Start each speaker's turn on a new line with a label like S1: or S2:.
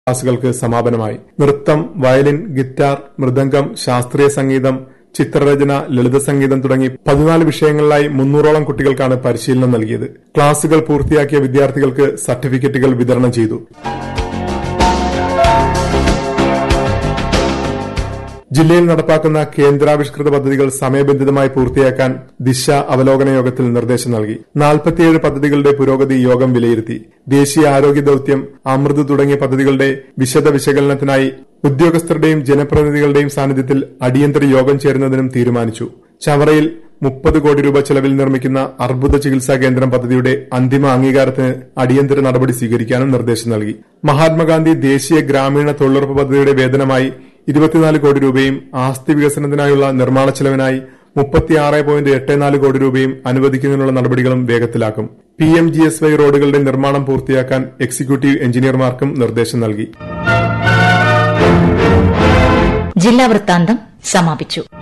S1: ക്ലാസുകൾക്ക് സമാപനമായി നൃത്തം violin guitar mridangam ശാസ്ത്രീയ സംഗീതം ചിത്രരചന ലളിത സംഗീതം തുടങ്ങി പതിനാല് വിഷയങ്ങളിലായി മുന്നൂറോളം കുട്ടികൾക്കാണ് പരിശീലനം നൽകിയത് ക്ലാസുകൾ പൂർത്തിയാക്കിയ വിദ്യാർത്ഥികൾക്ക് സർട്ടിഫിക്കറ്റുകൾ വിതരണം ചെയ്തു ജില്ലയിൽ നടപ്പാക്കുന്ന കേന്ദ്രാവിഷ്കൃത പദ്ധതികൾ സമയബന്ധിതമായി പൂർത്തിയാക്കാൻ ദിശ അവലോകന യോഗത്തിൽ നിർദ്ദേശം നൽകി നാൽപ്പത്തിയേഴ് പദ്ധതികളുടെ പുരോഗതി യോഗം വിലയിരുത്തി ദേശീയ ആരോഗ്യ ദൌത്യം അമൃത് തുടങ്ങിയ പദ്ധതികളുടെ വിശദ വിശകലനത്തിനായി ഉദ്യോഗസ്ഥരുടെയും ജനപ്രതിനിധികളുടെയും സാന്നിധ്യത്തിൽ അടിയന്തര യോഗം ചേരുന്നതിനും തീരുമാനിച്ചു ചവറയിൽ മുപ്പത് കോടി രൂപ ചെലവിൽ നിർമ്മിക്കുന്ന അർബുദ ചികിത്സാ കേന്ദ്രം പദ്ധതിയുടെ അന്തിമ അംഗീകാരത്തിന് അടിയന്തര നടപടി സ്വീകരിക്കാനും നിർദ്ദേശം നൽകി മഹാത്മാഗാന്ധി ദേശീയ ഗ്രാമീണ തൊഴിലുറപ്പ് പദ്ധതിയുടെ വേതനമായി ഇരുപത്തിനാല് കോടി രൂപയും ആസ്തി വികസനത്തിനായുള്ള നിർമ്മാണ ചെലവിനായി മുപ്പത്തിയാറ് പോയിന്റ് എട്ട് നാല് കോടി രൂപയും അനുവദിക്കുന്നതിനുള്ള നടപടികളും വേഗത്തിലാക്കും P M G S Y റോഡുകളുടെ നിർമ്മാണം പൂർത്തിയാക്കാൻ എക്സിക്യൂട്ടീവ് എഞ്ചിനീയർമാർക്കും നിർദ്ദേശം നൽകി
S2: ജില്ലാ വൃത്താന്തം സമാപിച്ചു